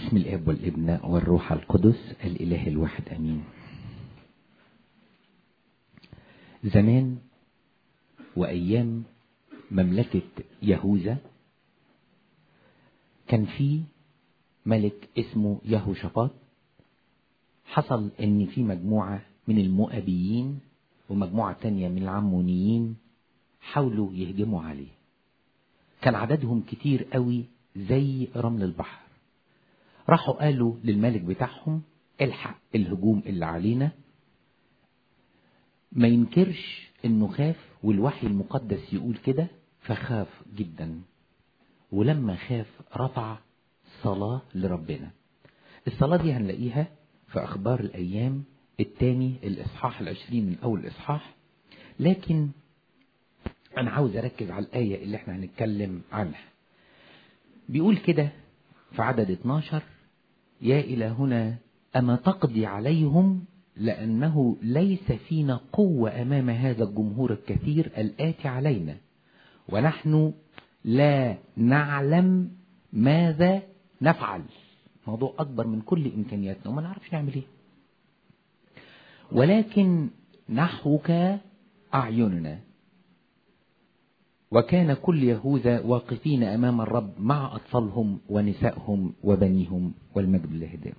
باسم الاب والابن والروح القدس الاله الواحد امين زمان وايام مملكة يهوذا كان في ملك اسمه يهوشافاط حصل ان في مجموعة من المؤبيين ومجموعة تانية من العمونيين حاولوا يهجموا عليه كان عددهم كتير قوي زي رمل البحر راحوا قالوا للملك بتاعهم الحق الهجوم اللي علينا ما ينكرش انه خاف والوحي المقدس يقول كده فخاف جدا ولما خاف رفع صلاة لربنا الصلاة دي هنلاقيها في أخبار الأيام الثاني الإصحاح العشرين من أول الإصحاح لكن أنا عاوز أركز على الآية اللي احنا هنتكلم عنها بيقول كده في عدد 12 يا إلى هنا أما تقضي عليهم لأنه ليس فينا قوة أمام هذا الجمهور الكثير الآتي علينا ونحن لا نعلم ماذا نفعل موضوع أكبر من كل إمكانياتنا وما نعرفش نعمل إيه ولكن نحوك أعيننا وكان كل يهوذا واقفين أمام الرب مع أطفالهم ونسائهم وبنيهم والمجد لله دائما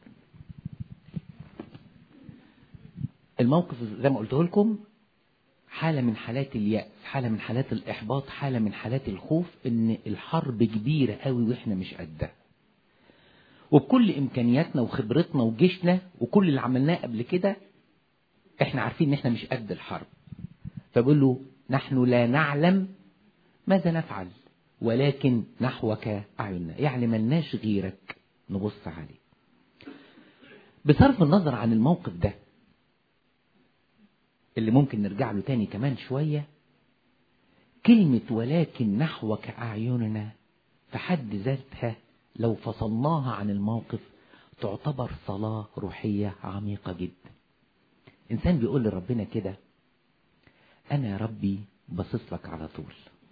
الموقف زي ما قلت لكم حالة من حالات اليأس حالة من حالات الإحباط حالة من حالات الخوف إن الحرب كبيرة قوي وإحنا مش قدها وبكل إمكانياتنا وخبرتنا وجيشنا وكل اللي عملناه قبل كده إحنا عارفين إن إحنا مش قد الحرب فبقول له نحن لا نعلم ماذا نفعل ولكن نحوك أعيننا يعني ملناش غيرك نبص عليه بصرف النظر عن الموقف ده اللي ممكن نرجع له تاني كمان شوية كلمة ولكن نحوك أعيننا في حد ذاتها لو فصلناها عن الموقف تعتبر صلاة روحية عميقة جدا إنسان بيقول لربنا كده أنا يا ربي باصص لك على طول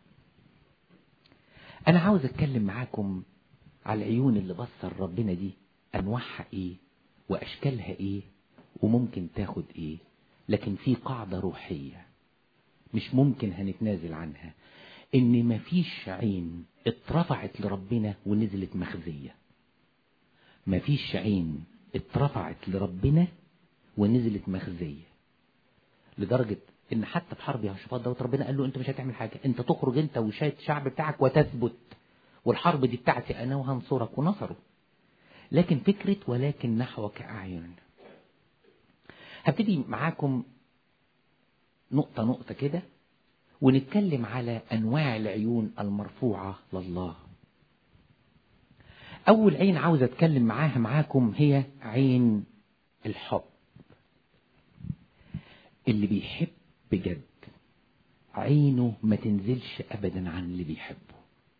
أنا عاوز أتكلم معاكم على العيون اللي بصر ربنا دي أنواعها إيه وأشكالها إيه وممكن تاخد إيه لكن في قاعدة روحية مش ممكن هنتنازل عنها إن مفيش عين اترفعت لربنا ونزلت مخزية مفيش عين اترفعت لربنا ونزلت مخزية لدرجة ان حتى في حرب يهوشافاط دوت ربنا قال له انت مش هتعمل حاجه انت تخرج انت والشعب بتاعك وتثبت والحرب دي بتاعتي انا وهنصرك ونصره لكن فكره ولكن نحوك اعين هبتدي معاكم نقطه نقطه كده ونتكلم على انواع العيون المرفوعه لله اول عين عاوز اتكلم معاها معاكم هي عين الحب اللي بيحب بجد عينه ما تنزلش ابدا عن اللي بيحبه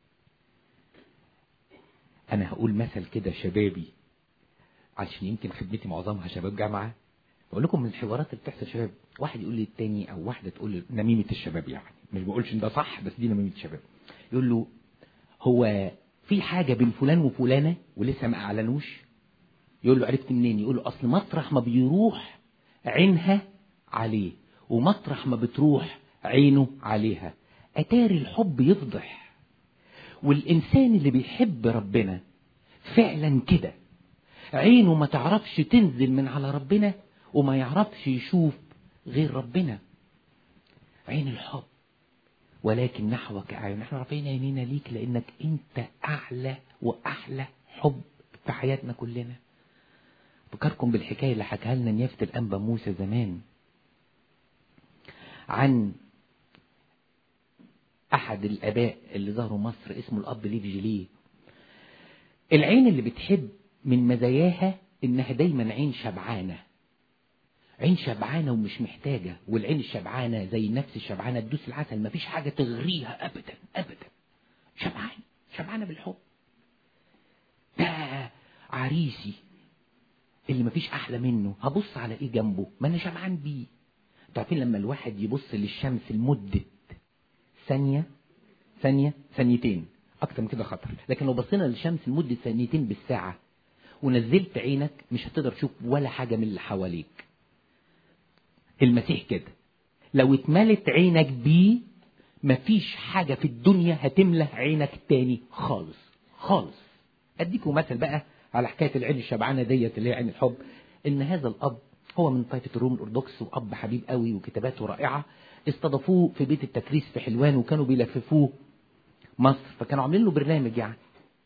انا هقول مثل كده شبابي عشان يمكن خدمتي معظمها شباب جامعه بقول لكم من الحوارات اللي بتحصل شباب واحد يقول للتاني او واحده تقول له نميمه الشباب يعني مش بقولش ان ده صح بس دي نميمه الشباب يقول له هو في حاجه بين فلان وفلانه ولسه ما اعلنوش يقول له عرفت منين يقول له اصل مطرح ما بيروح عينها عليه ومطرح ما بتروح عينه عليها أتاري الحب يفضح والإنسان اللي بيحب ربنا فعلا كده عينه ما تعرفش تنزل من على ربنا وما يعرفش يشوف غير ربنا عين الحب ولكن نحوك أعين احنا رافعين عينينا ليك لأنك أنت أعلى وأحلى حب في حياتنا كلنا فكركم بالحكاية اللي حكاها لنا نيافة الأنبا موسى زمان عن أحد الآباء اللي ظهروا مصر اسمه الأب ليف جيليه العين اللي بتحب من مزاياها إنها دايما عين شبعانة عين شبعانة ومش محتاجة والعين الشبعانة زي النفس الشبعانة تدوس العسل مفيش حاجة تغريها أبدا أبدا شبعان شبعانة بالحب ده عريسي اللي مفيش أحلى منه هبص على إيه جنبه ما أنا شبعان بيه عارفين لما الواحد يبص للشمس لمدة ثانية ثانية ثانيتين أكتر من كده خطر لكن لو بصينا للشمس لمدة ثانيتين بالساعة ونزلت عينك مش هتقدر تشوف ولا حاجة من اللي حواليك المسيح كده لو اتملت عينك بيه مفيش حاجة في الدنيا هتملى عينك تاني خالص خالص اديكم مثل بقى على حكاية العين الشبعانة ديت اللي هي عين الحب ان هذا الاب هو من طائفة الروم الأرثوذكس وأب حبيب قوي وكتاباته رائعة استضافوه في بيت التكريس في حلوان وكانوا بيلففوه مصر فكانوا عاملين له برنامج يعني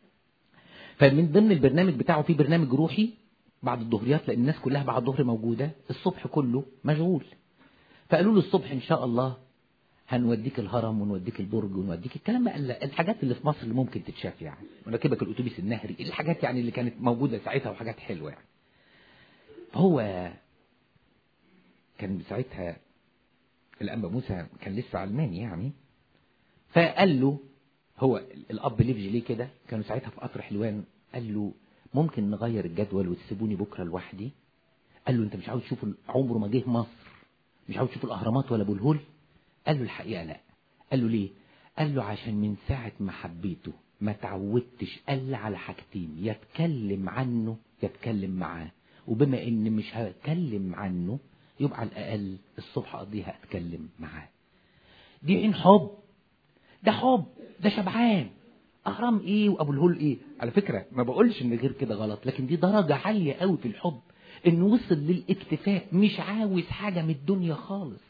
فمن ضمن البرنامج بتاعه في برنامج روحي بعد الظهريات لأن الناس كلها بعد الظهر موجودة الصبح كله مشغول فقالوا له الصبح إن شاء الله هنوديك الهرم ونوديك البرج ونوديك الكلام بقى الحاجات اللي في مصر اللي ممكن تتشاف يعني ونركبك الاتوبيس النهري الحاجات يعني اللي كانت موجوده ساعتها وحاجات حلوه يعني فهو كان ساعتها الأنبا موسى كان لسه علماني يعني فقال له هو الأب ليفجي ليه كده كانوا ساعتها في قطر حلوان قال له ممكن نغير الجدول وتسيبوني بكرة لوحدي قال له انت مش عاوز تشوف عمره ما جه مصر مش عاوز تشوف الأهرامات ولا أبو الهول قال له الحقيقة لا قال له ليه قال له عشان من ساعة ما حبيته ما تعودتش قال على حاجتين يتكلم عنه يتكلم معاه وبما ان مش هتكلم عنه يبقى على الاقل الصبح اقضيها اتكلم معاه دي عين حب ده حب ده شبعان اهرام ايه وابو الهول ايه على فكره ما بقولش ان غير كده غلط لكن دي درجه عاليه قوي في الحب انه وصل للاكتفاء مش عاوز حاجه من الدنيا خالص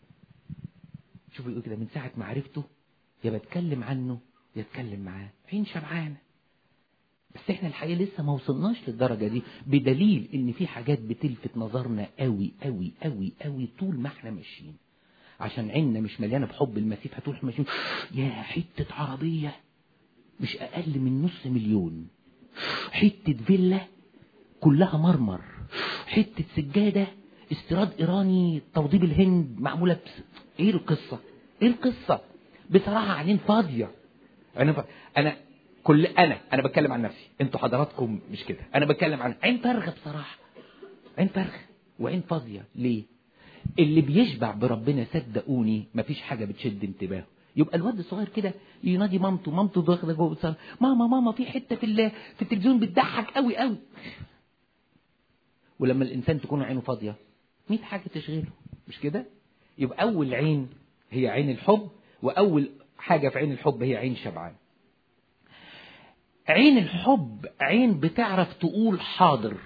شوفوا يقول كده من ساعه ما عرفته يا بتكلم عنه يا اتكلم معاه عين شبعانه بس احنا الحقيقه لسه ما وصلناش للدرجه دي بدليل ان في حاجات بتلفت نظرنا قوي قوي قوي قوي طول ما احنا ماشيين عشان عيننا مش مليانه بحب المسيح هتروح ماشيين يا حته عربيه مش اقل من نص مليون حته فيلا كلها مرمر حته سجاده استيراد ايراني توضيب الهند معموله بس ايه القصه ايه القصه بصراحه عينين فاضيه انا ف... انا كل انا انا بتكلم عن نفسي انتوا حضراتكم مش كده انا بتكلم عن عين فارغه بصراحه عين فارغه وعين فاضيه ليه اللي بيشبع بربنا صدقوني مفيش حاجه بتشد انتباهه يبقى الواد الصغير كده ينادي مامته مامته داخله جوه الصاله ماما ماما في حته في في التلفزيون بتضحك قوي قوي ولما الانسان تكون عينه فاضيه 100 حاجه تشغله مش كده يبقى اول عين هي عين الحب واول حاجه في عين الحب هي عين شبعان عين الحب عين بتعرف تقول حاضر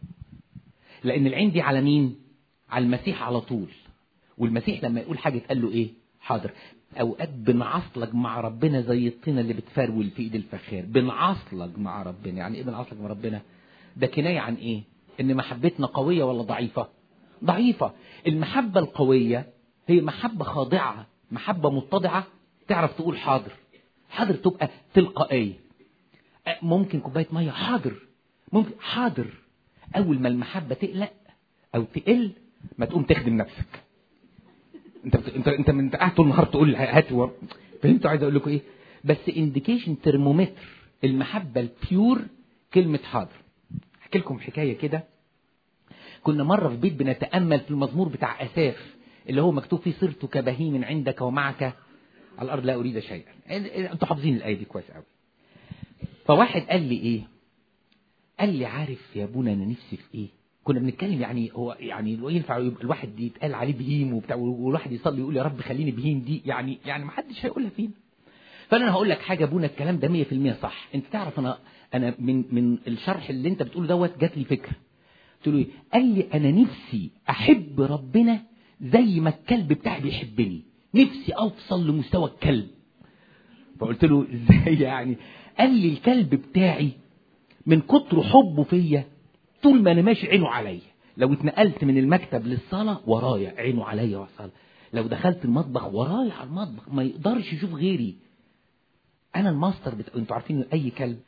لان العين دي على مين على المسيح على طول والمسيح لما يقول حاجه تقال له ايه حاضر اوقات بنعصلج مع ربنا زي الطينه اللي بتفرول في ايد الفخار بنعصلج مع ربنا يعني ايه بنعصلج مع ربنا ده كنايه عن ايه ان محبتنا قويه ولا ضعيفه ضعيفه المحبه القويه هي محبه خاضعه محبه متضعه تعرف تقول حاضر حاضر تبقى تلقائيه ممكن كوبايه ميه حاضر ممكن حاضر اول ما المحبه تقلق او تقل ما تقوم تخدم نفسك انت بت... انت انت انت قاعد طول النهار تقول هات و... فهمتوا عايز اقول لكم ايه بس انديكيشن ترمومتر المحبه البيور كلمه حاضر احكي لكم حكايه كده كنا مره في بيت بنتامل في المزمور بتاع اساف اللي هو مكتوب فيه صرت كبهيم عندك ومعك على الارض لا اريد شيئا انتوا حافظين الايه دي كويس قوي فواحد قال لي ايه قال لي عارف يا ابونا انا نفسي في ايه كنا بنتكلم يعني هو يعني ينفع الواحد يتقال عليه بهيم وبتاع والواحد يصلي يقول يا رب خليني بهيم دي يعني يعني ما حدش هيقولها فينا فانا هقول لك حاجه ابونا الكلام ده 100% صح انت تعرف انا انا من من الشرح اللي انت بتقوله دوت جات لي فكره قلت له ايه قال لي انا نفسي احب ربنا زي ما الكلب بتاعي بيحبني نفسي اوصل لمستوى الكلب فقلت له ازاي يعني قال لي الكلب بتاعي من كتر حبه فيا طول ما انا ماشي عينه عليا لو اتنقلت من المكتب للصاله ورايا عينه عليا وصل لو دخلت المطبخ ورايا على المطبخ ما يقدرش يشوف غيري انا الماستر بت... انتوا عارفين اي كلب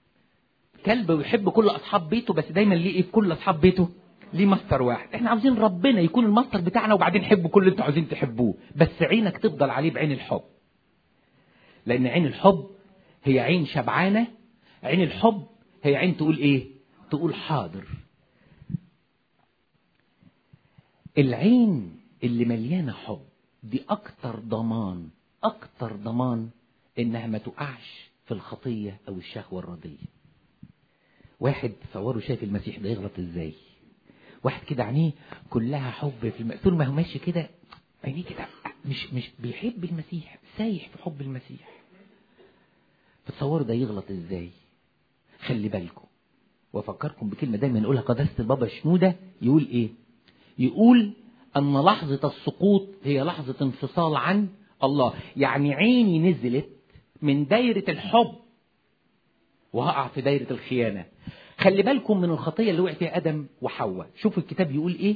كلب بيحب كل اصحاب بيته بس دايما ليه ايه في كل اصحاب بيته ليه ماستر واحد احنا عاوزين ربنا يكون الماستر بتاعنا وبعدين حبوا كل اللي انتوا عاوزين تحبوه بس عينك تفضل عليه بعين الحب لان عين الحب هي عين شبعانه عين الحب هي عين تقول ايه تقول حاضر العين اللي مليانه حب دي اكتر ضمان اكتر ضمان انها ما تقعش في الخطيه او الشهوه الرديه واحد تصوروا شايف المسيح ده يغلط ازاي واحد كده عينيه كلها حب في الم... طول ما هو ماشي كده عينيه كده مش مش بيحب المسيح سايح في حب المسيح فتصوروا ده يغلط ازاي خلي بالكم وافكركم بكلمه دايما نقولها قداسه البابا شنوده يقول ايه يقول ان لحظه السقوط هي لحظه انفصال عن الله يعني عيني نزلت من دايره الحب وهقع في دايره الخيانه خلي بالكم من الخطيه اللي وقع فيها ادم وحواء شوفوا الكتاب يقول ايه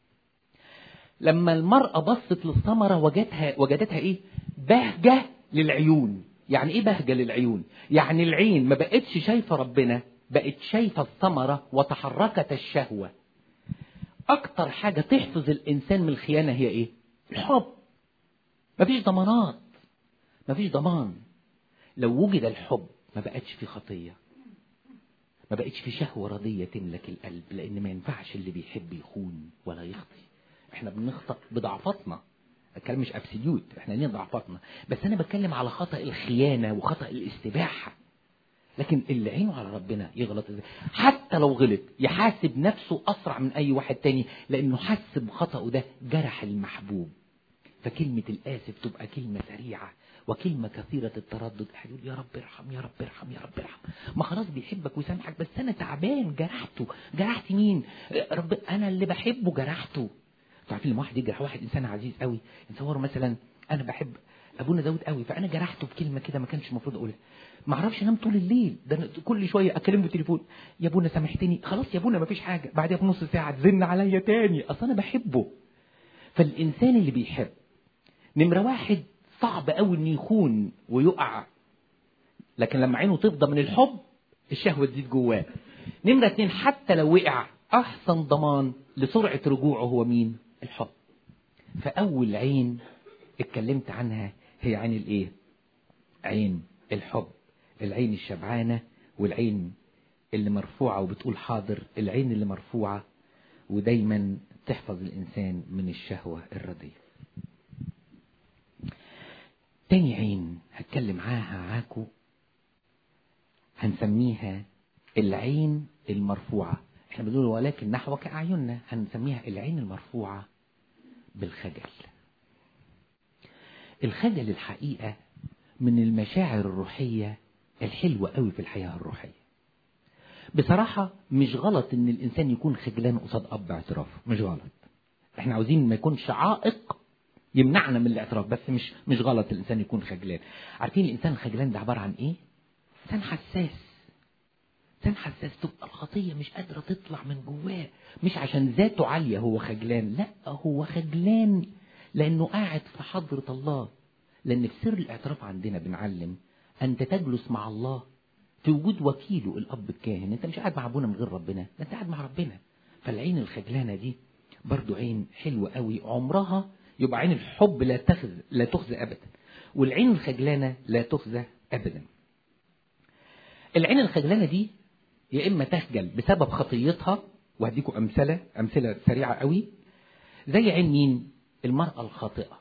لما المرأة بصت للثمرة وجدتها وجدتها ايه؟ بهجة للعيون، يعني ايه بهجة للعيون؟ يعني العين ما بقتش شايفة ربنا، بقت شايفة الثمرة وتحركت الشهوة. أكتر حاجة تحفظ الإنسان من الخيانة هي ايه؟ الحب. مفيش ضمانات. مفيش ضمان. لو وجد الحب ما بقتش في خطية. ما بقتش في شهوة رضية تملك القلب لأن ما ينفعش اللي بيحب يخون ولا يخطي. احنا بنخطأ بضعفاتنا الكلام مش ابسوليوت احنا لينا ضعفاتنا بس انا بتكلم على خطأ الخيانة وخطأ الاستباحة لكن اللي عينه على ربنا يغلط ازاي حتى لو غلط يحاسب نفسه اسرع من اي واحد تاني لانه حس بخطأه ده جرح المحبوب فكلمة الآسف تبقى كلمة سريعة وكلمة كثيرة التردد يقول يا رب ارحم يا رب ارحم يا رب ارحم ما خلاص بيحبك ويسامحك بس أنا تعبان جرحته جرحت مين رب أنا اللي بحبه جرحته عارفين لما واحد يجرح واحد انسان عزيز قوي نصوره مثلا انا بحب ابونا داود قوي فانا جرحته بكلمه كده ما كانش المفروض اقولها ما اعرفش انام طول الليل ده كل شويه اكلمه بالتليفون يا ابونا سامحتني خلاص يا ابونا ما فيش حاجه بعدها بنص ساعه تزن عليا تاني اصل انا بحبه فالانسان اللي بيحب نمره واحد صعب قوي انه يخون ويقع لكن لما عينه تفضى من الحب الشهوه تزيد جواه نمره اتنين حتى لو وقع احسن ضمان لسرعه رجوعه هو مين الحب فأول عين اتكلمت عنها هي عين الايه عين الحب العين الشبعانة والعين اللي مرفوعة وبتقول حاضر العين اللي مرفوعة ودايما تحفظ الإنسان من الشهوة الرديئة تاني عين هتكلم معاها معاكو هنسميها العين المرفوعة احنا بنقول ولكن نحوك أعيننا هنسميها العين المرفوعة بالخجل الخجل الحقيقة من المشاعر الروحية الحلوة قوي في الحياة الروحية بصراحة مش غلط ان الانسان يكون خجلان قصاد اب اعترافه مش غلط احنا عاوزين ما يكونش عائق يمنعنا من الاعتراف بس مش مش غلط الانسان يكون خجلان عارفين الانسان الخجلان ده عبارة عن ايه انسان حساس انسان حساس تبقى الخطيه مش قادره تطلع من جواه مش عشان ذاته عاليه هو خجلان لا هو خجلان لانه قاعد في حضره الله لان في سر الاعتراف عندنا بنعلم انت تجلس مع الله في وجود وكيله الاب الكاهن انت مش قاعد مع ابونا من غير ربنا ده انت قاعد مع ربنا فالعين الخجلانه دي برضو عين حلوه قوي عمرها يبقى عين الحب لا تخزى لا تخزى ابدا والعين الخجلانه لا تخزى ابدا العين الخجلانه دي يا إما تخجل بسبب خطيتها وهديكم أمثلة أمثلة سريعة قوي زي عين مين المرأة الخاطئة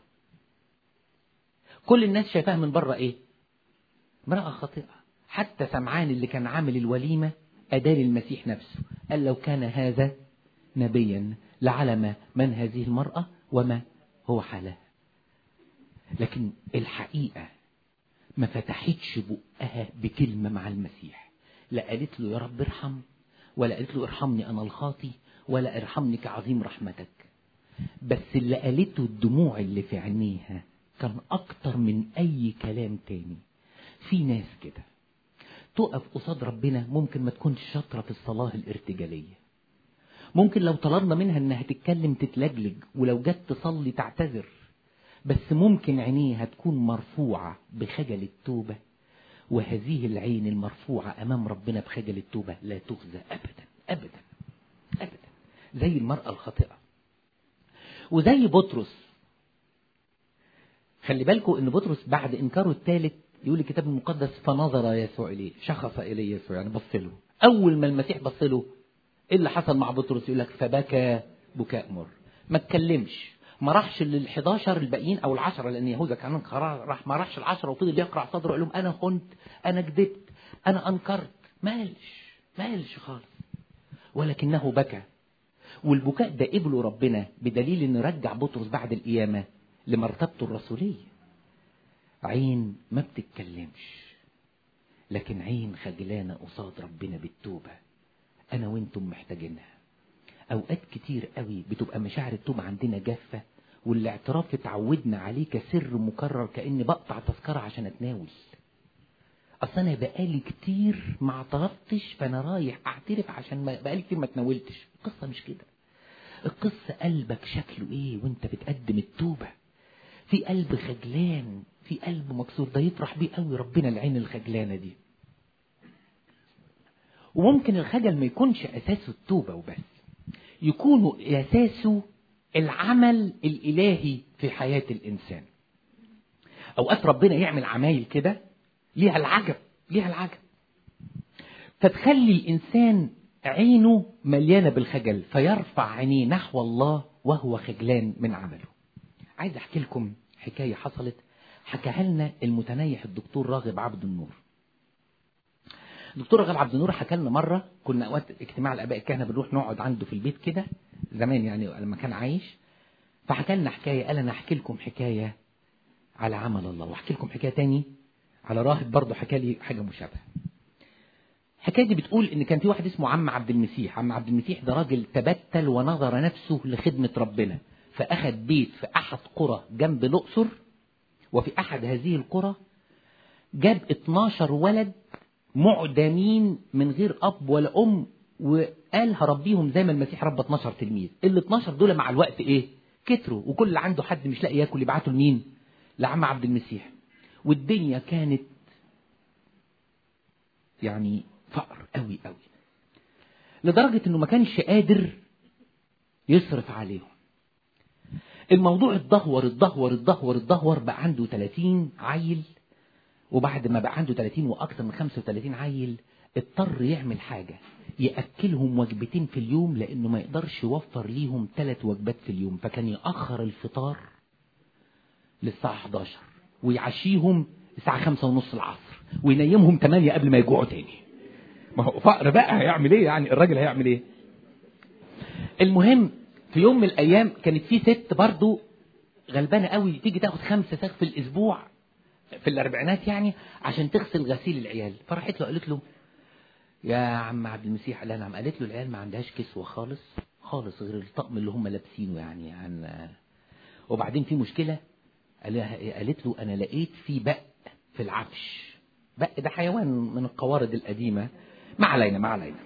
كل الناس شايفاها من بره إيه امرأة خاطئة حتى سمعان اللي كان عامل الوليمة أدار المسيح نفسه قال لو كان هذا نبيا لعلم من هذه المرأة وما هو حالها لكن الحقيقة ما فتحتش بقها بكلمة مع المسيح لا قالت له يا رب ارحم ولا قالت له ارحمني أنا الخاطي ولا ارحمني كعظيم رحمتك بس اللي قالته الدموع اللي في عينيها كان أكتر من أي كلام تاني في ناس كده تقف قصاد ربنا ممكن ما تكونش شاطرة في الصلاة الارتجالية ممكن لو طلبنا منها انها تتكلم تتلجلج ولو جت تصلي تعتذر بس ممكن عينيها تكون مرفوعة بخجل التوبة وهذه العين المرفوعة أمام ربنا بخجل التوبة لا تخزى أبدا أبدا أبدا زي المرأة الخاطئة وزي بطرس خلي بالكم ان بطرس بعد انكاره الثالث يقول الكتاب المقدس فنظر يسوع اليه شخص اليه يسوع يعني بص له اول ما المسيح بص له ايه اللي حصل مع بطرس يقول لك فبكى بكاء مر ما اتكلمش ما راحش لل 11 الباقيين او العشرة لان يهوذا كان قرار راح ما راحش العشرة وفضل يقرع صدره ويقول لهم انا خنت انا كذبت انا انكرت ما قالش ما قالش خالص ولكنه بكى والبكاء ده قبله ربنا بدليل انه رجع بطرس بعد القيامة لمرتبته الرسولية عين ما بتتكلمش لكن عين خجلانة قصاد ربنا بالتوبة انا وانتم محتاجينها اوقات كتير قوي بتبقى مشاعر التوبة عندنا جافة والاعتراف اتعودنا عليه كسر مكرر كأني بقطع تذكرة عشان اتناول اصل انا بقالي كتير ما اعترفتش فانا رايح اعترف عشان ما بقالي كتير ما اتناولتش القصة مش كده القصة قلبك شكله ايه وانت بتقدم التوبة في قلب خجلان في قلب مكسور ده يفرح بيه قوي ربنا العين الخجلانة دي وممكن الخجل ما يكونش اساسه التوبة وبس يكون اساسه العمل الالهي في حياة الانسان اوقات ربنا يعمل عمايل كده ليها العجب ليها العجب فتخلي الانسان عينه مليانة بالخجل فيرفع عينيه نحو الله وهو خجلان من عمله عايز احكي لكم حكاية حصلت حكاها لنا المتنيح الدكتور راغب عبد النور الدكتور راغب عبد النور حكى لنا مرة كنا وقت اجتماع الاباء الكهنة بنروح نقعد عنده في البيت كده زمان يعني لما كان عايش فحكى لنا حكاية قال انا احكي لكم حكاية على عمل الله واحكي لكم حكاية تاني على راهب برضه حكى لي حاجة مشابهة الحكايه دي بتقول ان كان في واحد اسمه عم عبد المسيح عم عبد المسيح ده راجل تبتل ونظر نفسه لخدمة ربنا فأخذ بيت في أحد قرى جنب الأقصر وفي أحد هذه القرى جاب 12 ولد معدمين من غير أب ولا أم وقال هربيهم زي ما المسيح ربى 12 تلميذ ال 12 دول مع الوقت إيه كتروا وكل اللي عنده حد مش لاقي ياكل يبعته لمين لعم عبد المسيح والدنيا كانت يعني فقر قوي قوي لدرجة انه ما كانش قادر يصرف عليهم الموضوع اتدهور اتدهور اتدهور اتدهور بقى عنده 30 عيل وبعد ما بقى عنده 30 واكثر من 35 عيل اضطر يعمل حاجة يأكلهم وجبتين في اليوم لانه ما يقدرش يوفر ليهم ثلاث وجبات في اليوم فكان يأخر الفطار للساعة 11 ويعشيهم الساعة 5 ونص العصر وينيمهم 8 قبل ما يجوعوا تاني ما هو فقر بقى هيعمل ايه يعني الراجل هيعمل ايه المهم في يوم من الايام كانت في ست برضو غلبانه قوي تيجي تاخد خمسة ساغ في الاسبوع في الاربعينات يعني عشان تغسل غسيل العيال فراحت له قالت له يا عم عبد المسيح قال نعم قالت له العيال ما عندهاش كسوه خالص خالص غير الطقم اللي هم لابسينه يعني عن وبعدين في مشكله قالت له انا لقيت في بق في العفش بق ده حيوان من القوارض القديمه ما علينا ما علينا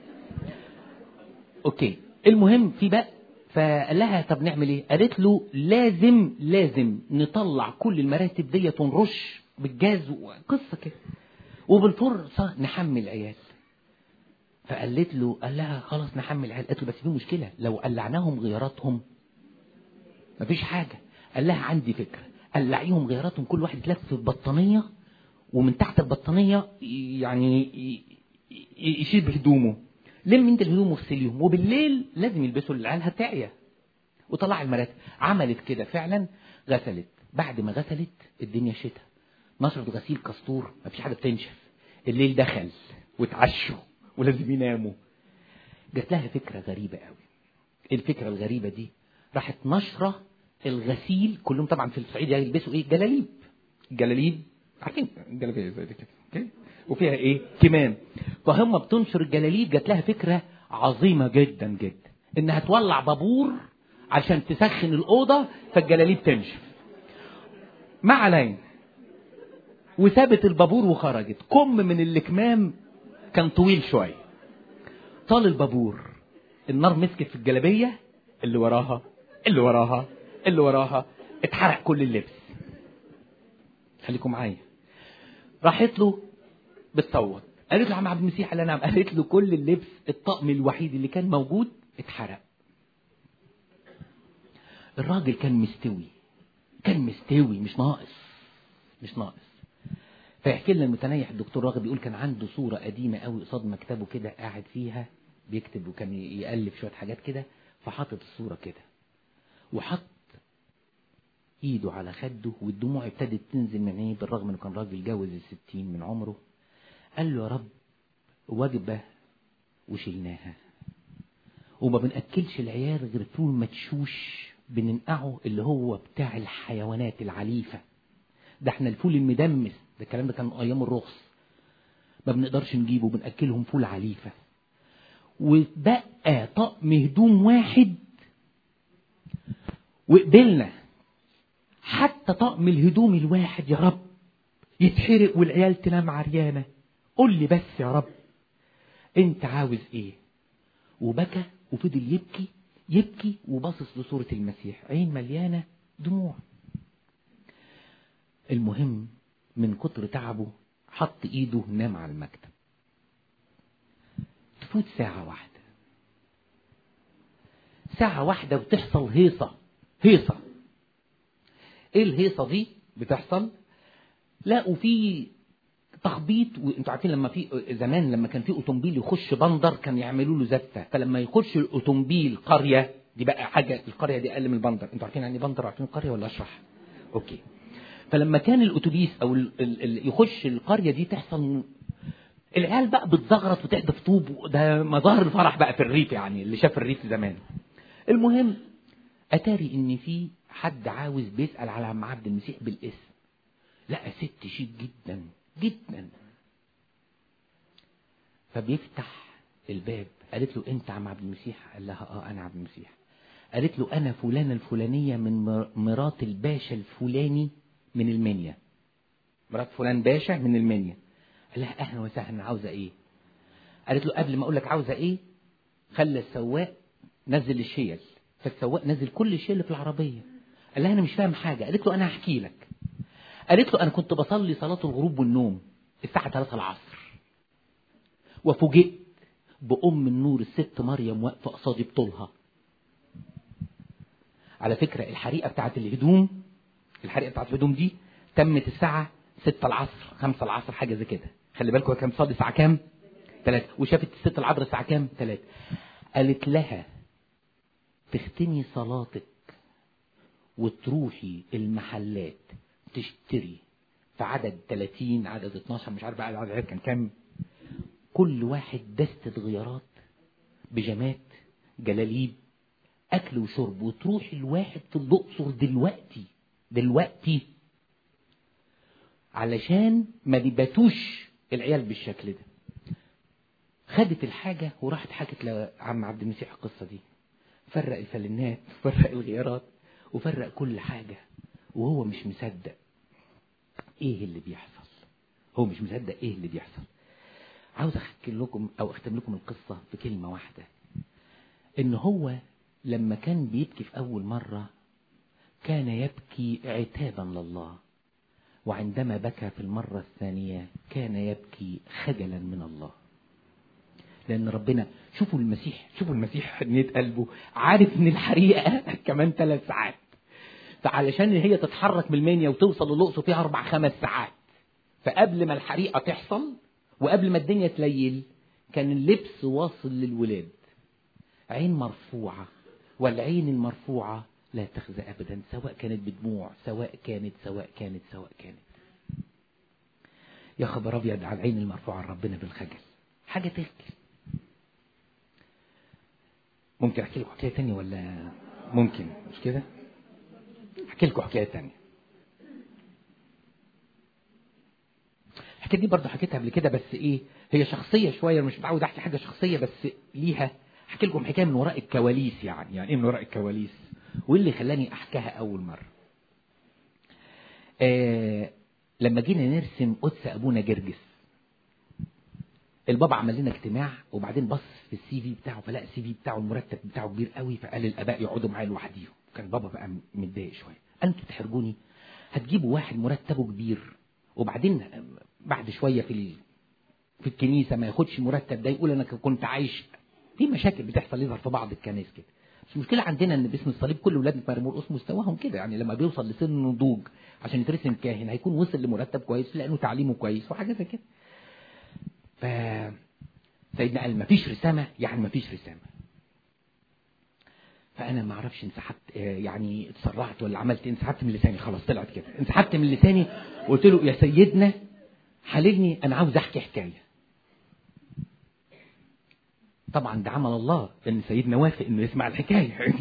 اوكي المهم في بقى فقال لها طب نعمل ايه قالت له لازم لازم نطلع كل المراتب ديت ونرش بالجاز وقصه كده وبالفرصه نحمل عيال فقالت له قال لها خلاص نحمل عيال قالت له بس في مشكله لو قلعناهم غياراتهم مفيش حاجه قال لها عندي فكره قلعيهم غياراتهم كل واحد يتلف في بطانيه ومن تحت البطانيه يعني يشيل بهدومه لم انت الهدوم واغسليهم وبالليل لازم يلبسوا العيال هتعيا وطلع المراتب عملت كده فعلا غسلت بعد ما غسلت الدنيا شتاء نشرت غسيل كستور مفيش حاجه بتنشف الليل دخل واتعشوا ولازم يناموا جات لها فكره غريبه قوي الفكره الغريبه دي راحت نشره الغسيل كلهم طبعا في الصعيد يلبسوا ايه جلاليب جلاليب عارفين جلابيه زي كده اوكي وفيها ايه كمام فهم بتنشر الجلاليب جات لها فكرة عظيمة جدا جدا انها تولع بابور عشان تسخن الأوضة فالجلاليب تنشف ما علينا وسابت البابور وخرجت كم من الكمام كان طويل شوية طال البابور النار مسكت في الجلابية اللي وراها اللي وراها اللي وراها اتحرق كل اللبس خليكم معايا راحت له بتصوت قالت له عم عبد المسيح قال نعم قالت له كل اللبس الطقم الوحيد اللي كان موجود اتحرق الراجل كان مستوي كان مستوي مش ناقص مش ناقص فيحكي لنا المتنيح الدكتور راغب بيقول كان عنده صورة قديمة قوي قصاد مكتبه كده قاعد فيها بيكتب وكان يألف شوية حاجات كده فحاطط الصورة كده وحط ايده على خده والدموع ابتدت تنزل من عينيه بالرغم انه كان راجل جاوز الستين من عمره قال له يا رب وجبة وشلناها وما بنأكلش العيال غير فول مدشوش بننقعه اللي هو بتاع الحيوانات العليفة ده احنا الفول المدمس ده الكلام ده كان ايام الرخص ما بنقدرش نجيبه بنأكلهم فول عليفة وبقى طقم هدوم واحد وقبلنا حتى طقم الهدوم الواحد يا رب يتحرق والعيال تنام عريانة قول لي بس يا رب انت عاوز ايه وبكى وفضل يبكي يبكي وباصص لصورة المسيح عين مليانة دموع المهم من كتر تعبه حط ايده نام على المكتب تفوت ساعة واحدة ساعة واحدة وتحصل هيصة هيصة ايه الهيصة دي بتحصل لقوا في تخبيط وانتوا عارفين لما في زمان لما كان في اوتومبيل يخش بندر كان يعملوا له زفه فلما يخش الاوتومبيل قريه دي بقى حاجه القريه دي اقل من البندر انتوا عارفين يعني بندر عارفين القريه ولا اشرح اوكي فلما كان الاتوبيس او ال ال ال يخش القريه دي تحصل العيال بقى بتزغرط وتحدف طوب ده مظاهر الفرح بقى في الريف يعني اللي شاف الريف زمان المهم اتاري ان في حد عاوز بيسال على عم عبد المسيح بالاسم لقى ست شيك جدا جدا فبيفتح الباب قالت له انت عم عبد المسيح قال لها اه انا عبد المسيح قالت له انا فلانه الفلانيه من مرات الباشا الفلاني من المنيا مرات فلان باشا من المنيا قال لها اهلا وسهلا عاوزه ايه قالت له قبل ما اقول لك عاوزه ايه خلى السواق نزل الشيل فالسواق نزل كل الشيل اللي في العربيه قال لها انا مش فاهم حاجه قالت له انا هحكي لك قالت له أنا كنت بصلي صلاة الغروب والنوم الساعة 3 العصر وفوجئت بأم النور الست مريم واقفة قصادي بطولها على فكرة الحريقة بتاعت الهدوم الحريقة بتاعت الهدوم دي تمت الساعة 6 العصر 5 العصر حاجة زي كده خلي بالكم كان صادي الساعة كام؟ 3 وشافت الست العذراء الساعة كام؟ 3 قالت لها تختمي صلاتك وتروحي المحلات تشتري في عدد 30 عدد 12 مش عارف بقى العدد كان كام كل واحد دستة غيارات بيجامات جلاليب اكل وشرب وتروح الواحد في الاقصر دلوقتي دلوقتي علشان ما بيباتوش العيال بالشكل ده خدت الحاجة وراحت حكت لعم عبد المسيح القصة دي فرق الفلنات وفرق الغيارات وفرق كل حاجة وهو مش مصدق ايه اللي بيحصل هو مش مصدق ايه اللي بيحصل عاوز احكي لكم او اختم لكم القصة بكلمة واحدة ان هو لما كان بيبكي في اول مرة كان يبكي عتابا لله وعندما بكى في المرة الثانية كان يبكي خجلا من الله لأن ربنا شوفوا المسيح شوفوا المسيح حنية قلبه عارف إن الحريقة كمان ثلاث ساعات فعلشان هي تتحرك من المنيا وتوصل للأقصر فيها أربع خمس ساعات فقبل ما الحريقة تحصل وقبل ما الدنيا تليل كان اللبس واصل للولاد عين مرفوعة والعين المرفوعة لا تخزى أبدا سواء كانت بدموع سواء كانت سواء كانت سواء كانت يا خبر أبيض على العين المرفوعة ربنا بالخجل حاجة تخجل ممكن أحكي لكم حكاية تانية ولا ممكن مش كده أحكي لكم حكاية تانية الحكاية دي برضه حكيتها قبل كده بس إيه هي شخصية شوية مش متعود أحكي حاجة شخصية بس ليها أحكي لكم حكاية من وراء الكواليس يعني يعني إيه من وراء الكواليس وايه اللي خلاني احكيها اول مره آه لما جينا نرسم قدس ابونا جرجس البابا عمل لنا اجتماع وبعدين بص في السي في بتاعه فلقى السي في بتاعه المرتب بتاعه كبير قوي فقال الاباء يقعدوا معايا لوحديهم كان بابا بقى متضايق شويه قال انتوا بتحرجوني هتجيبوا واحد مرتبه كبير وبعدين بعد شويه في في الكنيسه ما ياخدش المرتب ده يقول انا كنت عايش في مشاكل بتحصل يظهر في بعض الكنائس كده بس المشكله عندنا ان باسم الصليب كل ولاد مرمرقص مستواهم كده يعني لما بيوصل لسن النضوج عشان يترسم كاهن هيكون وصل لمرتب كويس لانه تعليمه كويس وحاجه زي كده ف سيدنا قال مفيش رسامه يعني مفيش رسامه فانا ما اعرفش انسحبت يعني اتسرعت ولا عملت انسحبت من لساني خلاص طلعت كده انسحبت من لساني وقلت له يا سيدنا حللني انا عاوز احكي حكايه طبعا ده عمل الله ان سيدنا وافق انه يسمع الحكايه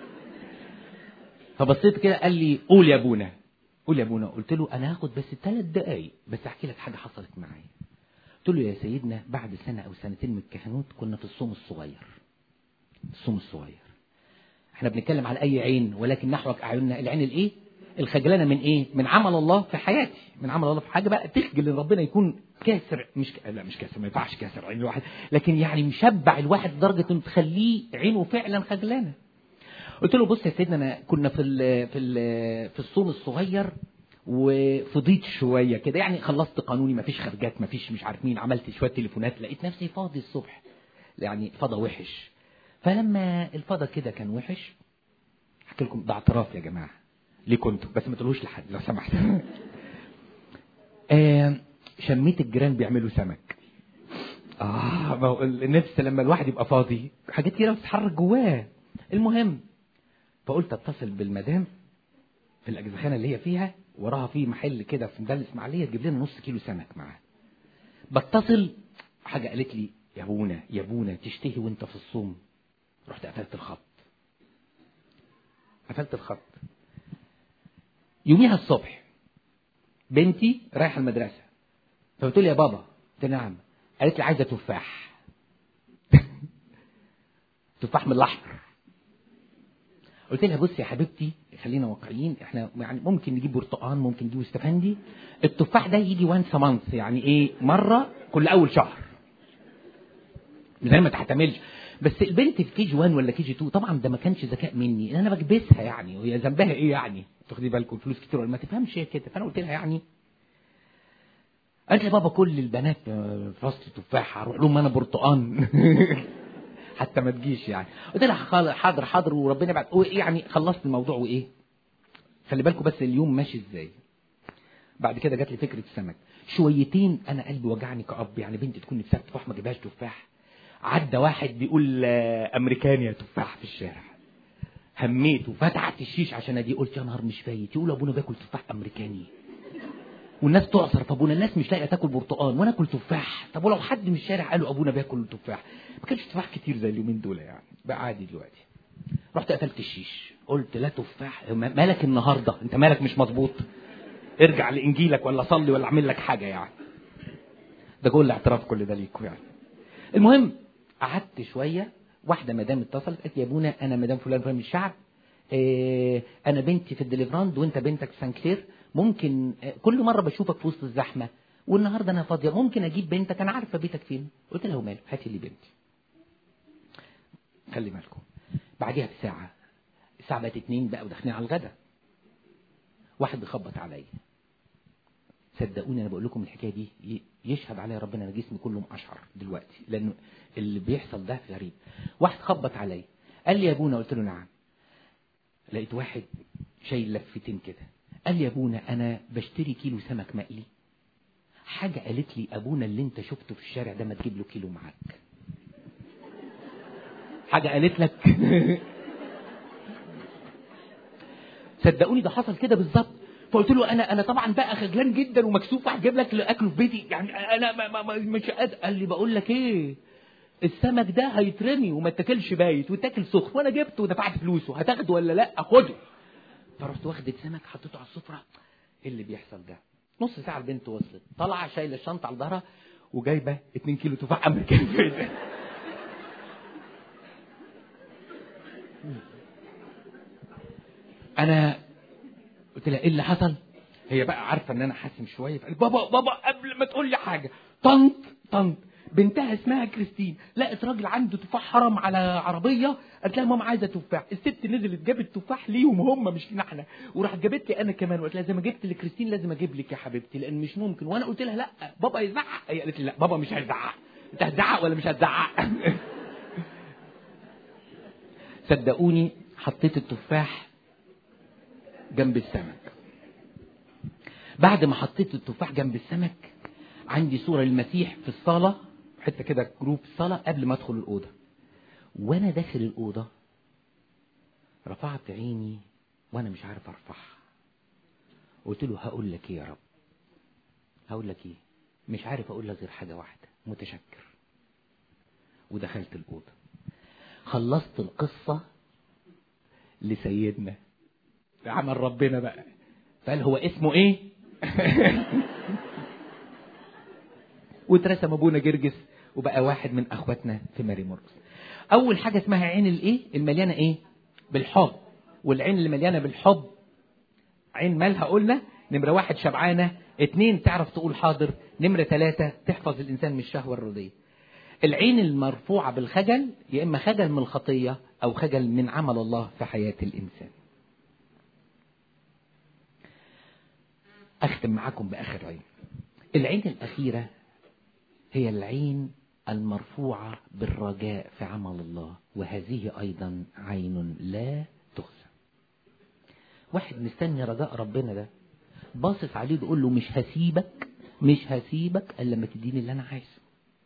فبصيت كده قال لي قول يا ابونا قول يا ابونا قلت له انا هاخد بس ثلاث دقايق بس احكي لك حاجه حصلت معايا قلت له يا سيدنا بعد سنه او سنتين من الكهنوت كنا في الصوم الصغير الصوم الصغير احنا بنتكلم على اي عين ولكن نحوك اعيننا العين الايه الخجلانه من ايه من عمل الله في حياتي من عمل الله في حاجه بقى تخجل ان ربنا يكون كاسر مش ك... لا مش كاسر ما ينفعش كاسر عين الواحد لكن يعني مشبع الواحد لدرجه ان تخليه عينه فعلا خجلانه قلت له بص يا سيدنا انا كنا في ال في ال في الصوم الصغير وفضيت شويه كده يعني خلصت قانوني ما فيش خرجات ما فيش مش عارف مين عملت شويه تليفونات لقيت نفسي فاضي الصبح يعني فضا وحش فلما الفضا كده كان وحش احكي لكم ده اعتراف يا جماعه ليه كنتوا بس ما تقولوش لحد لو سمحت آه شميت الجيران بيعملوا سمك اه ما هو النفس لما الواحد يبقى فاضي حاجات كتيره بتتحرك جواه المهم فقلت اتصل بالمدام في الاجزخانه اللي هي فيها وراها في محل كده في مدلس اسماعيليه تجيب لنا نص كيلو سمك معاها بتصل حاجه قالت لي يا ابونا يا ابونا تشتهي وانت في الصوم رحت قفلت الخط قفلت الخط يوميها الصبح بنتي رايحه المدرسه فبتقول لي يا بابا قلت نعم قالت لي عايزه تفاح تفاح من الاحمر قلت لها بصي يا حبيبتي خلينا واقعيين احنا يعني ممكن نجيب برتقان ممكن نجيب استفندي التفاح ده يجي وانس مانث يعني ايه مره كل اول شهر زي ما تعتملش بس البنت في كي جي 1 ولا كي جي 2 طبعا ده ما كانش ذكاء مني انا بكبسها يعني وهي ذنبها ايه يعني تاخدي بالكم فلوس كتير ولا ما تفهمش هي كده فانا قلت لها يعني قالت لي بابا كل البنات فصل تفاح هروح لهم انا برتقان حتى ما تجيش يعني قلت لها حاضر حاضر وربنا بعد يعني خلصت الموضوع وايه خلي بالكم بس اليوم ماشي ازاي بعد كده جات لي فكره السمك شويتين انا قلبي وجعني كاب يعني بنتي تكون نفسها تفاح ما جيبهاش تفاح عدى واحد بيقول امريكاني يا تفاح في الشارع هميت وفتحت الشيش عشان ادي قلت يا نهار مش فايت يقول ابونا باكل تفاح امريكاني والناس تعصر طب ابونا الناس مش لاقيه تاكل برتقال وانا اكل تفاح طب ولو حد من الشارع قالوا ابونا بياكل تفاح ما كانش تفاح كتير زي اليومين دول يعني بقى عادي دلوقتي رحت قفلت الشيش قلت لا تفاح مالك النهارده انت مالك مش مظبوط ارجع لانجيلك ولا صلي ولا اعمل لك حاجه يعني ده كل اعتراف كل ده ليكوا يعني المهم قعدت شويه واحده مدام اتصلت قالت يا ابونا انا مدام فلان فلان من الشعب اه انا بنتي في الدليفراند وانت بنتك في سانكلير ممكن اه كل مره بشوفك في وسط الزحمه والنهارده انا فاضيه ممكن اجيب بنتك انا عارفه بيتك فين قلت لها وماله هاتي لي بنتي خلي بالكم بعديها بساعه الساعه بقت اتنين بقى وداخلين على الغدا واحد بيخبط عليا صدقوني انا بقول لكم الحكايه دي يشهد عليا ربنا انا جسمي كله مقشعر دلوقتي لانه اللي بيحصل ده غريب واحد خبط عليا قال لي يا ابونا قلت له نعم لقيت واحد شايل لفتين كده قال لي يا ابونا انا بشتري كيلو سمك مقلي حاجه قالت لي ابونا اللي انت شفته في الشارع ده ما تجيب له كيلو معاك حاجه قالت لك صدقوني ده حصل كده بالظبط فقلت له انا انا طبعا بقى خجلان جدا ومكسوف هجيب لك اكله في بيتي يعني انا ما ما ما مش قادر قال لي بقول لك ايه السمك ده هيترمي وما اتاكلش بايت وتاكل سخن وانا جبته ودفعت فلوسه هتاخده ولا لا خده فرحت واخد السمك حطيته على السفره ايه اللي بيحصل ده نص ساعه البنت وصلت طالعه شايله الشنطه على ظهرها وجايبه 2 كيلو تفاح امريكاني في انا قلت لها ايه اللي حصل هي بقى عارفه ان انا حاسم شويه فقالت بابا بابا قبل ما تقول لي حاجه طنط طنط بنتها اسمها كريستين لقت راجل عنده تفاح حرام على عربيه قالت لها ماما عايزه تفاح الست نزلت جابت تفاح ليهم هم مش لنا احنا وراحت جابت لي انا كمان وقالت لها زي ما جبت لكريستين لازم اجيب لك يا حبيبتي لان مش ممكن وانا قلت لها لا بابا يزعق هي قالت لي لا بابا مش هيزعق انت هتزعق ولا مش هتزعق صدقوني حطيت التفاح جنب السمك بعد ما حطيت التفاح جنب السمك عندي صورة للمسيح في الصالة حتة كده جروب في الصالة قبل ما ادخل الأوضة وانا داخل الأوضة رفعت عيني وانا مش عارف ارفعها قلت له هقول لك ايه يا رب هقول لك ايه مش عارف اقول لك غير حاجة واحدة متشكر ودخلت الأوضة خلصت القصة لسيدنا عمل ربنا بقى فقال هو اسمه ايه واترسم ابونا جرجس وبقى واحد من اخواتنا في ماري مرقس اول حاجه اسمها عين الايه المليانه ايه بالحب والعين اللي مليانه بالحب عين مالها قلنا نمره واحد شبعانه اتنين تعرف تقول حاضر نمره ثلاثة تحفظ الانسان من الشهوه الرديه العين المرفوعه بالخجل يا اما خجل من الخطيه او خجل من عمل الله في حياه الانسان اختم معاكم باخر عين العين الاخيره هي العين المرفوعة بالرجاء في عمل الله وهذه أيضا عين لا تخزى واحد مستني رجاء ربنا ده باصص عليه بيقول له مش هسيبك مش هسيبك الا لما تديني اللي انا عايزه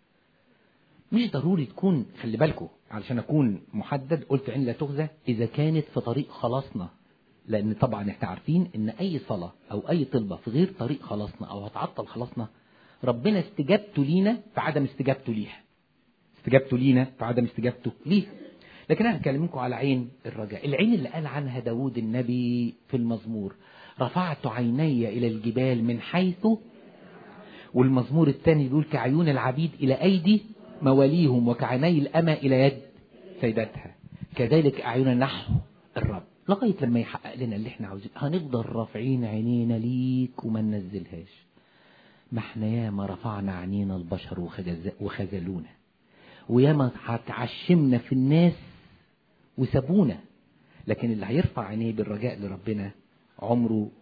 مش ضروري تكون خلي بالكم علشان اكون محدد قلت عين لا تخزى اذا كانت في طريق خلاصنا لان طبعا احنا عارفين ان اي صلاه او اي طلبه في غير طريق خلاصنا او هتعطل خلاصنا ربنا استجابته لينا في عدم استجابته ليها استجابته لينا في عدم استجابته ليها لكن انا هكلمكم على عين الرجاء العين اللي قال عنها داود النبي في المزمور رفعت عيني الى الجبال من حيث والمزمور الثاني بيقول كعيون العبيد الى ايدي مواليهم وكعيني الامى الى يد سيدتها كذلك اعيننا نحو الرب لغايه لما يحقق لنا اللي احنا عاوزينه هنفضل رافعين عينينا ليك وما ننزلهاش ما احنا ياما رفعنا عينينا البشر وخذلونا وياما تعشمنا في الناس وسابونا لكن اللي هيرفع عينيه بالرجاء لربنا عمره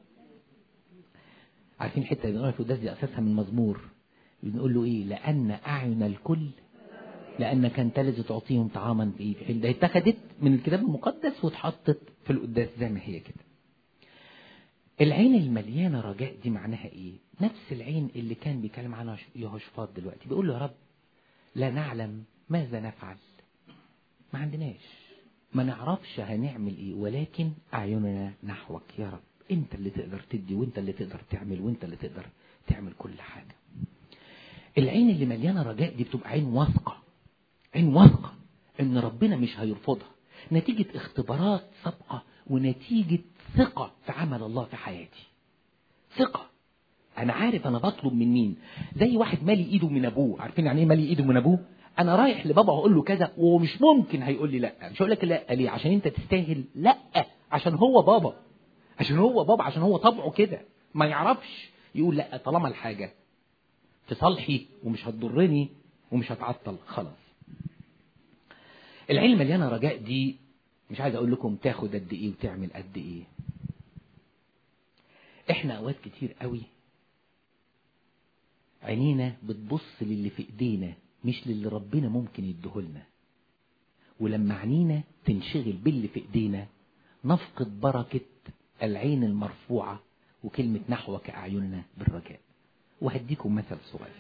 عارفين الحته اللي بنقولها في القداس دي اساسها من مزمور بنقول له ايه لان اعين الكل لانك انت الذي تعطيهم طعاما في في حين ده اتخذت من الكتاب المقدس واتحطت في القداس زي ما هي كده العين المليانة رجاء دي معناها ايه نفس العين اللي كان بيتكلم عنها يهوشفاط دلوقتي بيقول له يا رب لا نعلم ماذا نفعل ما عندناش ما نعرفش هنعمل ايه ولكن اعيننا نحوك يا رب انت اللي تقدر تدي وانت اللي تقدر تعمل وانت اللي تقدر تعمل كل حاجة العين اللي مليانة رجاء دي بتبقى عين واثقة عين واثقة ان ربنا مش هيرفضها نتيجة اختبارات سابقة ونتيجة ثقة في عمل الله في حياتي ثقة انا عارف انا بطلب من مين زي واحد مالي ايده من ابوه عارفين يعني ايه مالي ايده من ابوه انا رايح لبابا هقول له كذا ومش ممكن هيقول لي لا مش هقول لك لا ليه عشان انت تستاهل لا عشان هو بابا عشان هو بابا عشان هو طبعه كده ما يعرفش يقول لا طالما الحاجه في صالحي ومش هتضرني ومش هتعطل خلاص العين مليانه رجاء دي مش عايز اقول لكم تاخد قد ايه وتعمل قد ايه احنا اوقات كتير قوي عينينا بتبص للي في ايدينا مش للي ربنا ممكن يديهولنا ولما عينينا تنشغل باللي في ايدينا نفقد بركة العين المرفوعة وكلمة نحوك أعيننا بالرجاء وهديكم مثل صغير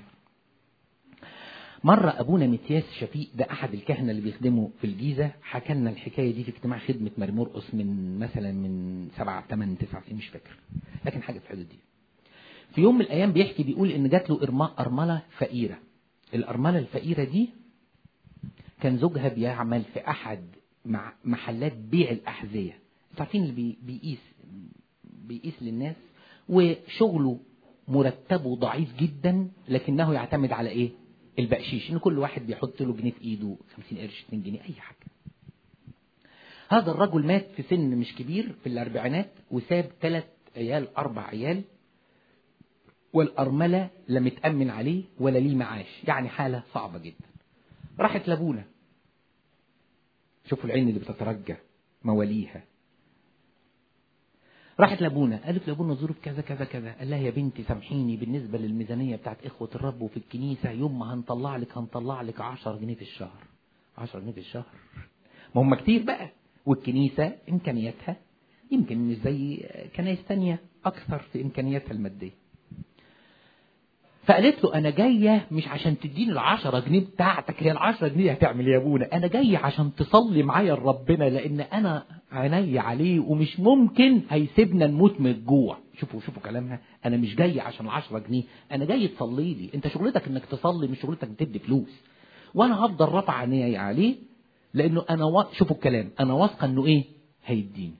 مرة أبونا متياس شفيق ده أحد الكهنة اللي بيخدموا في الجيزة حكى لنا الحكاية دي في اجتماع خدمة ماري مرقس من مثلا من سبعة ثمان تسعة سنين مش فاكر لكن حاجة في الحدود دي في يوم من الأيام بيحكي بيقول إن جات له أرملة فقيرة الأرملة الفقيرة دي كان زوجها بيعمل في أحد مع محلات بيع الأحذية انتوا عارفين اللي بي بيقيس بيقيس للناس وشغله مرتبه ضعيف جدا لكنه يعتمد على ايه البقشيش ان كل واحد بيحط له جنيه في ايده 50 قرش 2 جنيه اي حاجه هذا الرجل مات في سن مش كبير في الاربعينات وساب ثلاث عيال اربع عيال والارمله لا متامن عليه ولا ليه معاش يعني حاله صعبه جدا راحت لابونا شوفوا العين اللي بتترجى مواليها راحت لابونا قالت لابونا ظروف كذا كذا كذا قال لها يا بنتي سامحيني بالنسبة للميزانية بتاعت إخوة الرب وفي الكنيسة يوم ما هنطلع لك هنطلع لك 10 جنيه في الشهر 10 جنيه في الشهر ما هم كتير بقى والكنيسة إمكانياتها يمكن مش زي كنايس تانية أكثر في إمكانياتها المادية فقالت له أنا جاية مش عشان تديني العشرة جنيه بتاعتك هي العشرة جنيه هتعمل يا أبونا أنا جاية عشان تصلي معايا لربنا لأن أنا عيني عليه ومش ممكن هيسيبنا نموت من الجوع شوفوا شوفوا كلامها أنا مش جاي عشان العشرة جنيه أنا جاي تصلي لي أنت شغلتك إنك تصلي مش شغلتك تدي فلوس وانا هفضل رافع عيني عليه لانه انا و... شوفوا الكلام انا واثقه انه ايه هيديني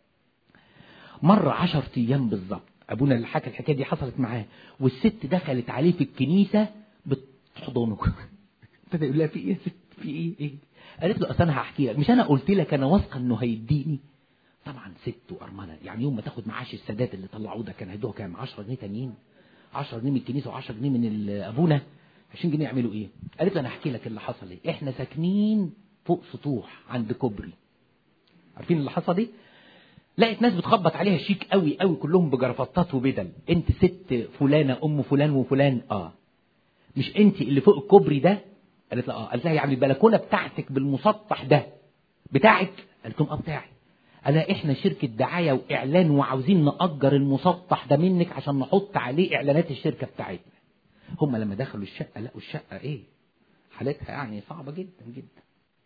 مرة عشر ايام بالظبط ابونا اللي حكى الحكايه دي حصلت معاه والست دخلت عليه في الكنيسه بتحضنه ابتدى يقول لها في ايه يا ست في ايه ايه قالت له اصل انا هحكي لك مش انا قلت لك انا واثقه انه هيديني طبعا ست وارمله يعني يوم ما تاخد معاش السادات اللي طلعوه ده كان هيدوها كام 10 جنيه تانيين 10 جنيه من الكنيسه و10 جنيه من ال- ابونا 20 جنيه يعملوا ايه قالت له انا هحكي لك اللي حصل ايه احنا ساكنين فوق سطوح عند كوبري عارفين اللي حصل ايه لقيت ناس بتخبط عليها شيك قوي قوي كلهم بجرافطات وبدل انت ست فلانه ام فلان وفلان اه مش انت اللي فوق الكوبري ده قالت لها اه قالت لها يعني البلكونه بتاعتك بالمسطح ده بتاعك قالت لهم اه بتاعي قال لها احنا شركه دعايه واعلان وعاوزين ناجر المسطح ده منك عشان نحط عليه اعلانات الشركه بتاعتنا هم لما دخلوا الشقه لقوا الشقه ايه حالتها يعني صعبه جدا جدا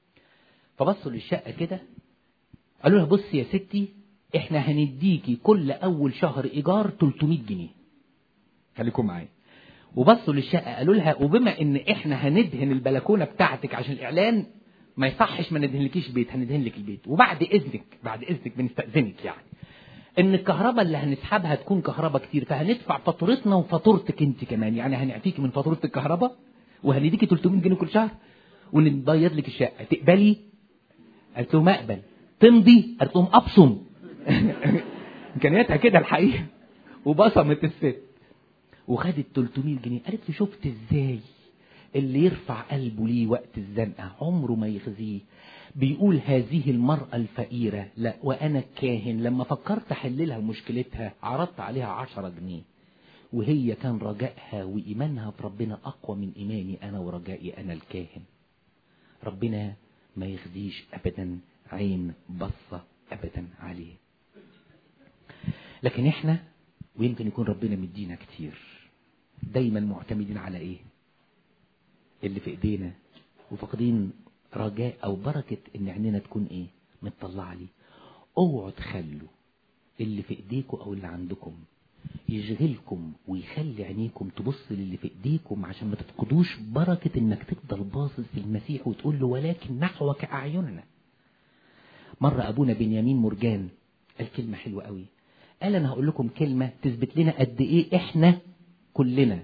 فبصوا للشقه كده قالوا لها بصي يا ستي احنا هنديكي كل اول شهر ايجار 300 جنيه خليكم معايا وبصوا للشقه قالوا لها وبما ان احنا هندهن البلكونه بتاعتك عشان الاعلان ما يصحش ما ندهنلكيش بيت هندهن لك البيت وبعد اذنك بعد اذنك بنستاذنك يعني ان الكهرباء اللي هنسحبها تكون كهرباء كتير فهندفع فاتورتنا وفاتورتك انت كمان يعني هنعفيكي من فاتوره الكهرباء وهنديكي 300 جنيه كل شهر ونبيض لك الشقه تقبلي قالت لهم اقبل تمضي قالت لهم ابصم امكانياتها كده الحقيقه وبصمت الست وخدت 300 جنيه قالت له شفت ازاي اللي يرفع قلبه ليه وقت الزنقه عمره ما يخزيه بيقول هذه المرأة الفقيرة لا وأنا كاهن لما فكرت أحللها مشكلتها عرضت عليها عشرة جنيه وهي كان رجائها وإيمانها في ربنا أقوى من إيماني أنا ورجائي أنا الكاهن ربنا ما يخزيش أبدا عين بصة أبدا عليه لكن احنا ويمكن يكون ربنا مدينا كتير دايما معتمدين على ايه اللي في ايدينا وفاقدين رجاء او بركة ان عيننا تكون ايه متطلعة ليه اوعوا تخلوا اللي في ايديكم او اللي عندكم يشغلكم ويخلي عينيكم تبص للي في ايديكم عشان ما تفقدوش بركة انك تفضل باصص للمسيح وتقول له ولكن نحوك اعيننا مرة ابونا بنيامين مرجان قال كلمة حلوة قوي قال انا هقول لكم كلمة تثبت لنا قد ايه احنا كلنا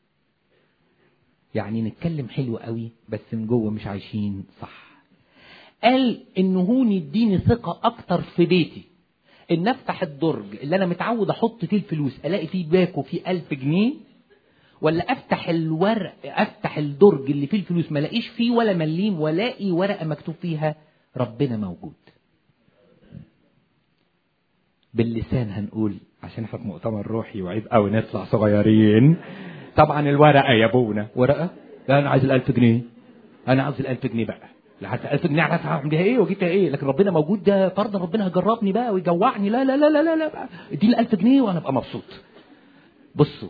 يعني نتكلم حلو قوي بس من جوه مش عايشين صح قال ان هون يديني ثقة اكتر في بيتي ان افتح الدرج اللي انا متعود احط فيه الفلوس الاقي فيه باكو فيه الف جنيه ولا افتح الورق افتح الدرج اللي فيه الفلوس ما الاقيش فيه ولا مليم والاقي ورقة مكتوب فيها ربنا موجود باللسان هنقول عشان احنا في مؤتمر روحي وعيب قوي نطلع صغيرين طبعا الورقه يا ابونا ورقه لا انا عايز الألف جنيه انا عاوز الألف جنيه بقى لا حتى 1000 جنيه عارف هعمل بيها ايه واجيب بيها ايه لكن ربنا موجود ده فرضا ربنا هيجربني بقى ويجوعني لا لا لا لا لا, لا بقى. اديني 1000 جنيه وانا ابقى مبسوط بصوا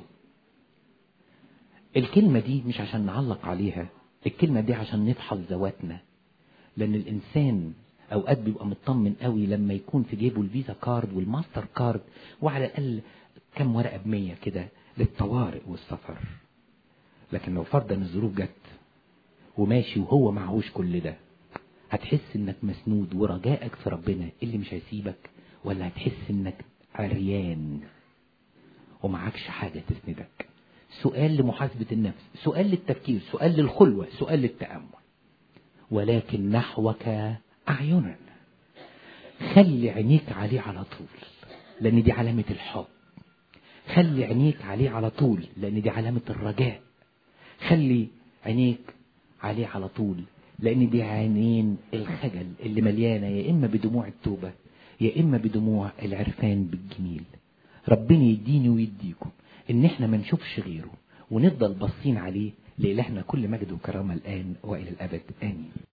الكلمه دي مش عشان نعلق عليها الكلمه دي عشان نفحص ذواتنا لان الانسان اوقات بيبقى مطمن قوي لما يكون في جيبه الفيزا كارد والماستر كارد وعلى الاقل كم ورقه بمية كده للطوارئ والسفر لكن لو فرضا الظروف جت وماشي وهو معهوش كل ده هتحس انك مسنود ورجائك في ربنا اللي مش هيسيبك ولا هتحس انك عريان ومعكش حاجة تسندك سؤال لمحاسبة النفس سؤال للتفكير سؤال للخلوة سؤال للتأمل ولكن نحوك أعينا خلي عينيك عليه على طول لأن دي علامة الحب خلي عينيك عليه على طول لأن دي علامة الرجاء خلي عينيك عليه على طول لأن دي عينين الخجل اللي مليانة يا إما بدموع التوبة يا إما بدموع العرفان بالجميل ربنا يديني ويديكم إن إحنا ما نشوفش غيره ونفضل باصين عليه لإلهنا كل مجد وكرامة الآن وإلى الأبد آمين